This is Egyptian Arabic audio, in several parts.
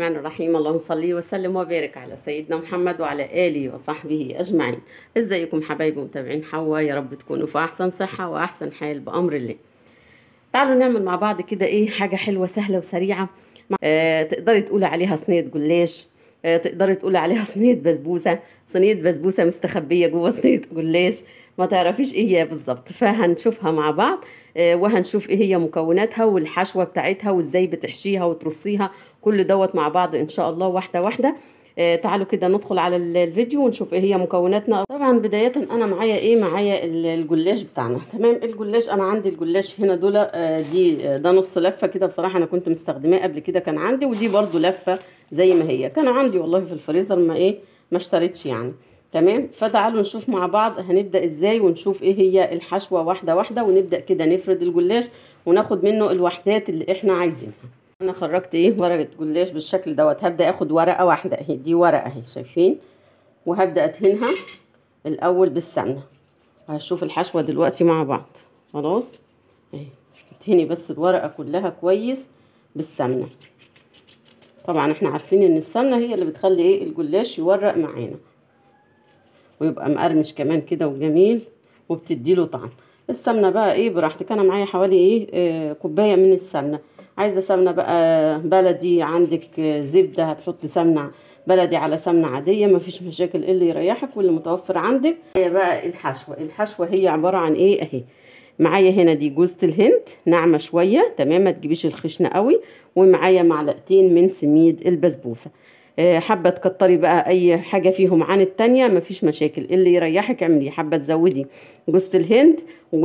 الرحمن الرحيم اللهم صل وسلم وبارك على سيدنا محمد وعلى آله وصحبه أجمعين ازيكم حبايبي متابعين حوا يا رب تكونوا في أحسن صحة وأحسن حال بأمر الله تعالوا نعمل مع بعض كده إيه حاجة حلوة سهلة وسريعة آه تقدري تقولي عليها صينية جلاش آه تقدري تقولي عليها صينية بسبوسة صينية بسبوسة مستخبية جوه صينية جلاش ما تعرفيش ايه هي بالظبط فهنشوفها مع بعض آه وهنشوف ايه هي مكوناتها والحشوة بتاعتها وازاي بتحشيها وترصيها كل دوت مع بعض ان شاء الله واحدة واحدة آه تعالوا كده ندخل على الفيديو ونشوف ايه هي مكوناتنا طبعا بداية انا معايا ايه معايا الجلاش بتاعنا تمام الجلاش انا عندي الجلاش هنا دول آه دي آه ده نص لفة كده بصراحة انا كنت مستخدماه قبل كده كان عندي ودي برضو لفة زي ما هي كان عندي والله في الفريزر ما ايه ما اشتريتش يعني تمام فتعالوا نشوف مع بعض هنبدا ازاي ونشوف ايه هي الحشوه واحده واحده ونبدا كده نفرد الجلاش وناخد منه الوحدات اللي احنا عايزينها انا خرجت ايه ورقه جلاش بالشكل دوت هبدا اخد ورقه واحده اهي دي ورقه اهي شايفين وهبدا ادهنها الاول بالسمنه هشوف الحشوه دلوقتي مع بعض خلاص اهي ادهني بس الورقه كلها كويس بالسمنه طبعا احنا عارفين ان السمنه هي اللي بتخلي ايه الجلاش يورق معانا ويبقى مقرمش كمان كده وجميل وبتديله طعم السمنه بقى ايه براحتك انا معايا حوالي ايه آه كوبايه من السمنه عايزه سمنه بقى بلدي عندك آه زبده هتحطي سمنه بلدي على سمنه عاديه مفيش مشاكل اللي يريحك واللي متوفر عندك هي بقى الحشوه الحشوه هي عباره عن ايه اهي معايا هنا دي جوزة الهند ناعمه شويه تمام ما تجيبيش الخشنه قوي ومعايا معلقتين من سميد البسبوسه حابه تكتري بقى اي حاجه فيهم عن التانية مفيش مشاكل اللي يريحك اعملي حابه تزودي جوزة الهند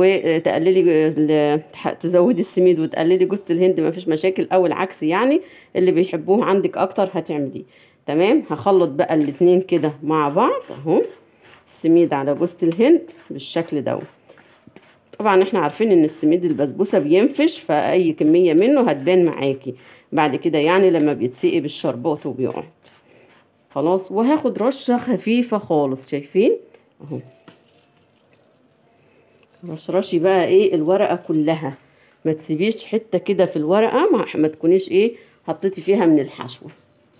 وتقللي تزودي السميد وتقللي جوزة الهند مفيش مشاكل او العكس يعني اللي بيحبوه عندك اكتر هتعمليه تمام هخلط بقى الاتنين كده مع بعض اهو السميد على جوزة الهند بالشكل دوت طبعا احنا عارفين ان السميد البسبوسه بينفش فاي كميه منه هتبان معاكي بعد كده يعني لما بيتسقي بالشربات وبيقعد خلاص وهاخد رشه خفيفه خالص شايفين اهو رشرشي بقى ايه الورقه كلها ما تسيبيش حته كده في الورقه ما, ما تكونيش ايه حطيتي فيها من الحشوه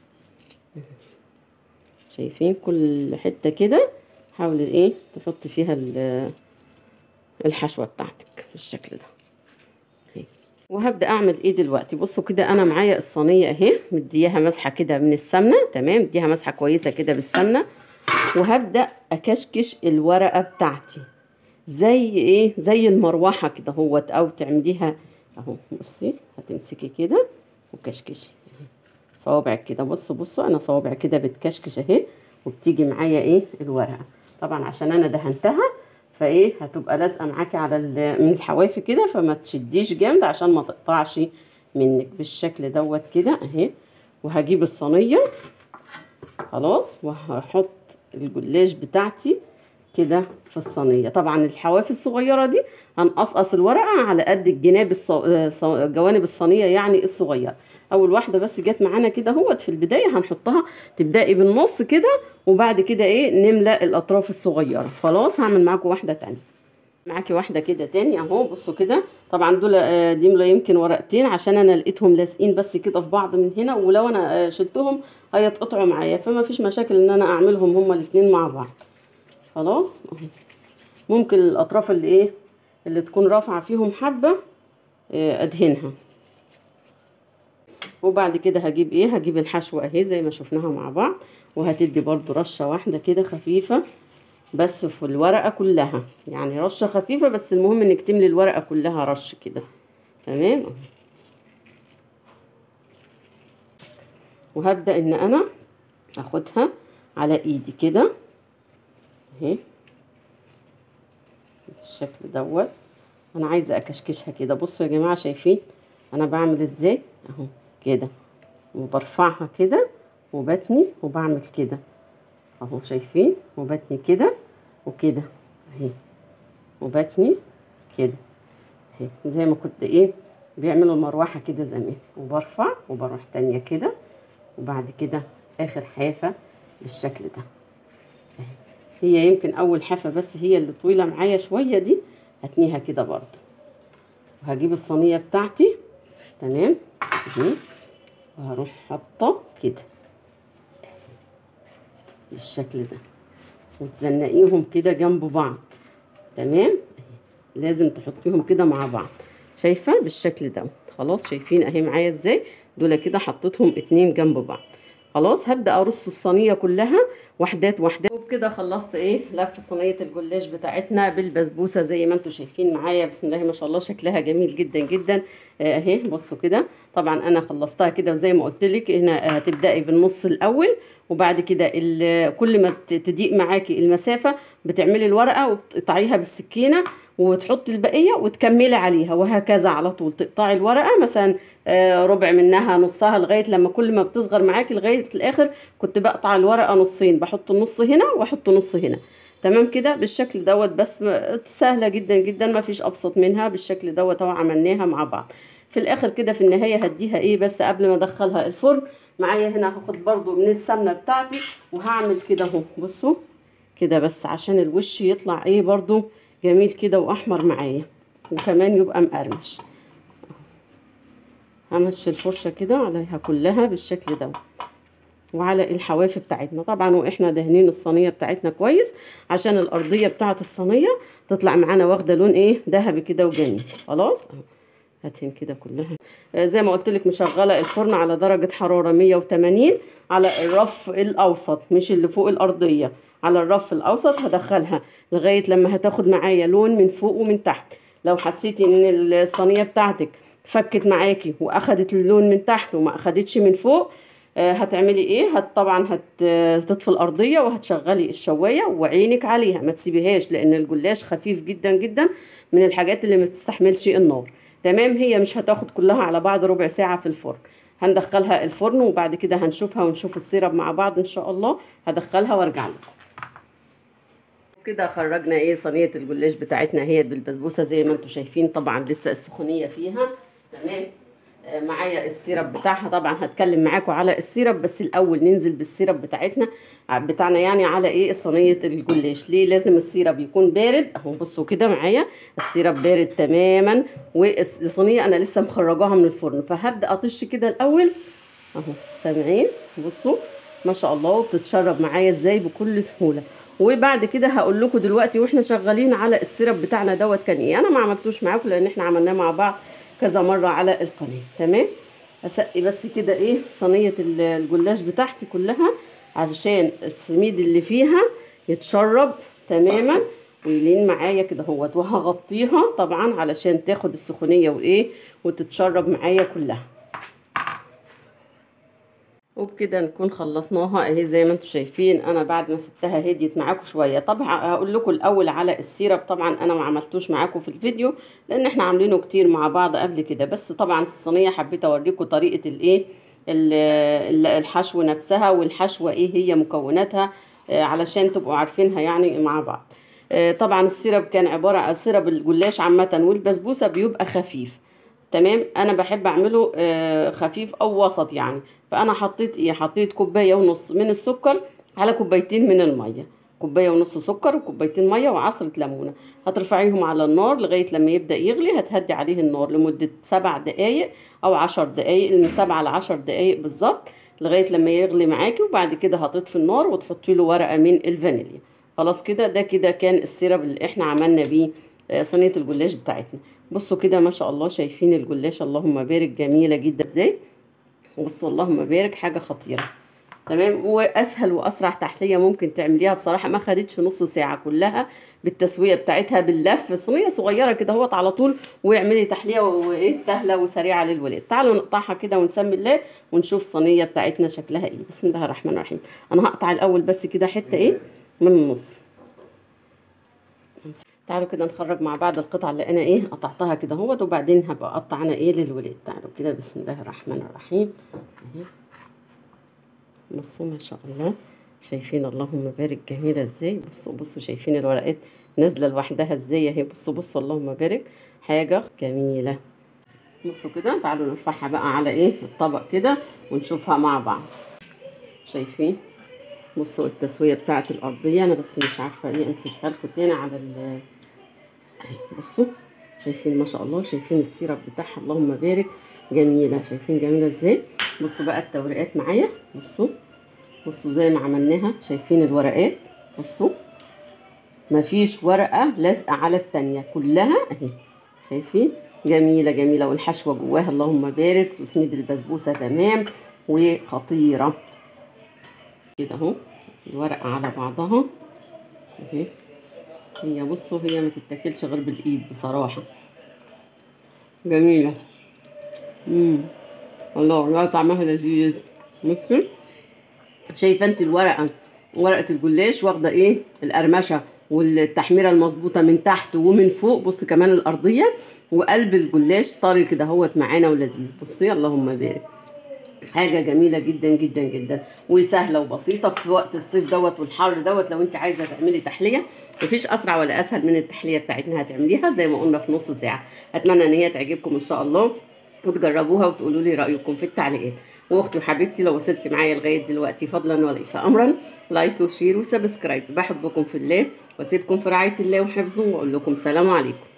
شايفين كل حته كده حاولي ايه تحطي فيها الحشوه بتاعتك بالشكل ده اهي وهبدا اعمل ايه دلوقتي بصوا كده انا معايا الصينيه اهي مدياها مسحه كده من السمنه تمام مديها مسحه كويسه كده بالسمنه وهبدا اكشكش الورقه بتاعتي زي ايه زي المروحه كده اهوت او تعمليها اهو بصي هتمسكي كده وكشكشي صوابعك كده بصوا بصوا انا صوابعي كده بتكشكش اهي وبتيجي معايا ايه الورقه طبعا عشان انا دهنتها فايه هتبقى لازقه معاكي على من الحواف كده فما تشديش جامد عشان ما تقطعش منك بالشكل دوت كده اهي وهجيب الصينيه خلاص وهحط الجلاش بتاعتي كده في الصينيه طبعا الحواف الصغيره دي هنقصقص الورقه على قد الجناب الصو... جوانب الصينيه يعني الصغيره اول واحده بس جت معانا كده اهوت في البدايه هنحطها تبداي بالنص كده وبعد كده ايه نملا الاطراف الصغيره خلاص هعمل معاكم واحده تانية معاكي واحده كده تاني اهو بصوا كده طبعا دول دي يمكن ورقتين عشان انا لقيتهم لازقين بس كده في بعض من هنا ولو انا شلتهم هيتقطعوا معايا فما فيش مشاكل ان انا اعملهم هما الاثنين مع بعض خلاص ممكن الاطراف اللي ايه اللي تكون رافعه فيهم حبه ادهنها وبعد كده هجيب ايه هجيب الحشوه اهي زي ما شفناها مع بعض وهتدي برضو رشه واحده كده خفيفه بس في الورقه كلها يعني رشه خفيفه بس المهم انك تملي الورقه كلها رش كده تمام وهبدا ان انا اخدها على ايدي كده اهي بالشكل دوت انا عايزه اكشكشها كده بصوا يا جماعه شايفين انا بعمل ازاي اهو كده وبرفعها كده وبتني وبعمل كده اهو شايفين وبتني كده وكده اهي وبتني كده اهي زي ما كنت ايه بيعملوا المروحه كده زمان وبرفع وبروح تانية كده وبعد كده اخر حافه بالشكل ده اهي هي يمكن اول حافه بس هي اللي طويله معايا شويه دي هتنيها كده برضه وهجيب الصينيه بتاعتي تمام اهي وهروح حاطه كده بالشكل ده وتزنقيهم كده جنب بعض تمام لازم تحطيهم كده مع بعض شايفه بالشكل ده خلاص شايفين اهي معايا ازاي دول كده حطيتهم اتنين جنب بعض خلاص هبدا ارص الصينيه كلها وحدات وحدات وبكده خلصت ايه لف صينيه الجلاش بتاعتنا بالبسبوسه زي ما انتم شايفين معايا بسم الله ما شاء الله شكلها جميل جدا جدا اهي بصوا كده طبعا انا خلصتها كده وزي ما قلت لك هنا هتبداي بالنص الاول وبعد كده كل ما تضيق معاكي المسافه بتعملي الورقه وتقطعيها بالسكينه وتحطي البقيه وتكملي عليها وهكذا على طول تقطعي الورقه مثلا ربع منها نصها لغايه لما كل ما بتصغر معاكي لغايه الاخر كنت بقطع الورقه نصين بحط النص هنا واحط نص هنا تمام كده بالشكل دوت بس سهله جدا جدا ما فيش ابسط منها بالشكل دوت اهو عملناها مع بعض في الاخر كده في النهايه هديها ايه بس قبل ما ادخلها الفرن معايا هنا هاخد برضو من السمنه بتاعتي وهعمل كده اهو بصوا كده بس عشان الوش يطلع ايه برضو جميل كده واحمر معايا وكمان يبقى مقرمش همشي الفرشه كده عليها كلها بالشكل ده وعلى الحواف بتاعتنا طبعا واحنا دهنين الصينيه بتاعتنا كويس عشان الارضيه بتاعه الصينيه تطلع معانا واخده لون ايه ذهبي كده وجميل خلاص هاتين كده كلها آه زي ما قلت لك مشغله الفرن على درجه حراره 180 على الرف الاوسط مش اللي فوق الارضيه على الرف الاوسط هدخلها لغايه لما هتاخد معايا لون من فوق ومن تحت لو حسيتي ان الصينيه بتاعتك فكت معاكي واخدت اللون من تحت وما اخدتش من فوق آه هتعملي ايه هت طبعا هتطفي الارضيه وهتشغلي الشوايه وعينك عليها ما تسيبيهاش لان الجلاش خفيف جدا جدا من الحاجات اللي ما تستحملش النار تمام هي مش هتاخد كلها على بعض ربع ساعه في الفرن هندخلها الفرن وبعد كده هنشوفها ونشوف السيرب مع بعض ان شاء الله هدخلها وارجع لكم كده خرجنا ايه صينيه الجلاش بتاعتنا هي بالبسبوسه زي ما انتم شايفين طبعا لسه السخونيه فيها تمام آه معايا السيرب بتاعها طبعا هتكلم معاكم على السيرب بس الاول ننزل بالسيرب بتاعتنا بتاعنا يعني على ايه صينيه الجلاش ليه لازم السيرب يكون بارد اهو بصوا كده معايا السيرب بارد تماما والصينيه انا لسه مخرجاها من الفرن فهبدا اطش كده الاول اهو سامعين بصوا ما شاء الله وبتتشرب معايا ازاي بكل سهوله وبعد كده هقول لكم دلوقتي واحنا شغالين على السيرب بتاعنا دوت كان ايه انا ما عملتوش معاكم لان احنا عملناه مع بعض كذا مره على القناه تمام اسقي بس كده ايه صينيه الجلاش بتاعتي كلها علشان السميد اللي فيها يتشرب تماما ويلين معايا كده اهوت وهغطيها طبعا علشان تاخد السخونيه وايه وتتشرب معايا كلها وبكده نكون خلصناها اهي زي ما انتم شايفين انا بعد ما سبتها هديت معاكم شويه طبعا هقول لكم الاول على السيرب طبعا انا ما عملتوش معاكم في الفيديو لان احنا عاملينه كتير مع بعض قبل كده بس طبعا الصينيه حبيت اوريكم طريقه الايه الحشو نفسها والحشوه ايه هي مكوناتها علشان تبقوا عارفينها يعني مع بعض طبعا السيرب كان عباره عن سيرب الجلاش عامه والبسبوسه بيبقى خفيف تمام انا بحب اعمله خفيف او وسط يعني فانا حطيت ايه حطيت كوبايه ونص من السكر على كوبايتين من الميه كوبايه ونص سكر وكوبايتين ميه وعصره ليمونه هترفعيهم على النار لغايه لما يبدا يغلي هتهدي عليه النار لمده سبع دقائق او عشر دقائق من سبعة لعشر دقائق بالظبط لغايه لما يغلي معاكي وبعد كده هتطفي النار وتحطي له ورقه من الفانيليا خلاص كده ده كده كان السيرب اللي احنا عملنا بيه صينيه الجلاش بتاعتنا بصوا كده ما شاء الله شايفين الجلاش اللهم بارك جميله جدا ازاي بصوا اللهم بارك حاجه خطيره تمام واسهل واسرع تحليه ممكن تعمليها بصراحه ما خدتش نص ساعه كلها بالتسويه بتاعتها باللف صينيه صغيره كده اهوت على طول واعملي تحليه وايه سهله وسريعه للولاد تعالوا نقطعها كده ونسمي الله ونشوف الصينيه بتاعتنا شكلها ايه بسم الله الرحمن الرحيم انا هقطع الاول بس كده حته ايه من النص تعالوا كده نخرج مع بعض القطع اللي انا ايه قطعتها كده اهوت وبعدين هبقى اقطع انا ايه للولاد تعالوا كده بسم الله الرحمن الرحيم اهي بصوا ما شاء الله شايفين اللهم بارك جميله ازاي بصوا بصوا شايفين الورقات نازله لوحدها ازاي اهي بصوا بصوا اللهم بارك حاجه جميله بصوا كده تعالوا نرفعها بقى على ايه الطبق كده ونشوفها مع بعض شايفين بصوا التسويه بتاعه الارضيه انا بس مش عارفه ايه امسكها لكم تاني على ال بصوا شايفين ما شاء الله شايفين السيرب بتاعها اللهم بارك جميله شايفين جميله ازاي بصوا بقى التوريقات معايا بصوا بصوا زي ما عملناها شايفين الورقات بصوا مفيش ورقة لازقة على التانية كلها اهي شايفين جميلة جميلة والحشوة جواها اللهم بارك وسميد البسبوسة تمام وخطيرة كده اهو الورقة على بعضها اهي هي بصوا هي ما تتاكلش غير بالايد بصراحة جميلة امم الله والله طعمها لذيذ بصي شايفه انت الورقه ورقه الجلاش واخده ايه القرمشه والتحميره المظبوطه من تحت ومن فوق بص كمان الارضيه وقلب الجلاش طري كده اهوت معانا ولذيذ بصي اللهم بارك حاجه جميله جدا جدا جدا وسهله وبسيطه في وقت الصيف دوت والحر دوت لو انت عايزه تعملي تحليه مفيش اسرع ولا اسهل من التحليه بتاعتنا هتعمليها زي ما قلنا في نص ساعه اتمنى ان هي تعجبكم ان شاء الله وتجربوها وتقولوا لي رايكم في التعليقات واختي وحبيبتي لو وصلتي معايا لغايه دلوقتي فضلا وليس امرا لايك وشير وسبسكرايب بحبكم في الله واسيبكم في رعايه الله وحفظه واقول لكم سلام عليكم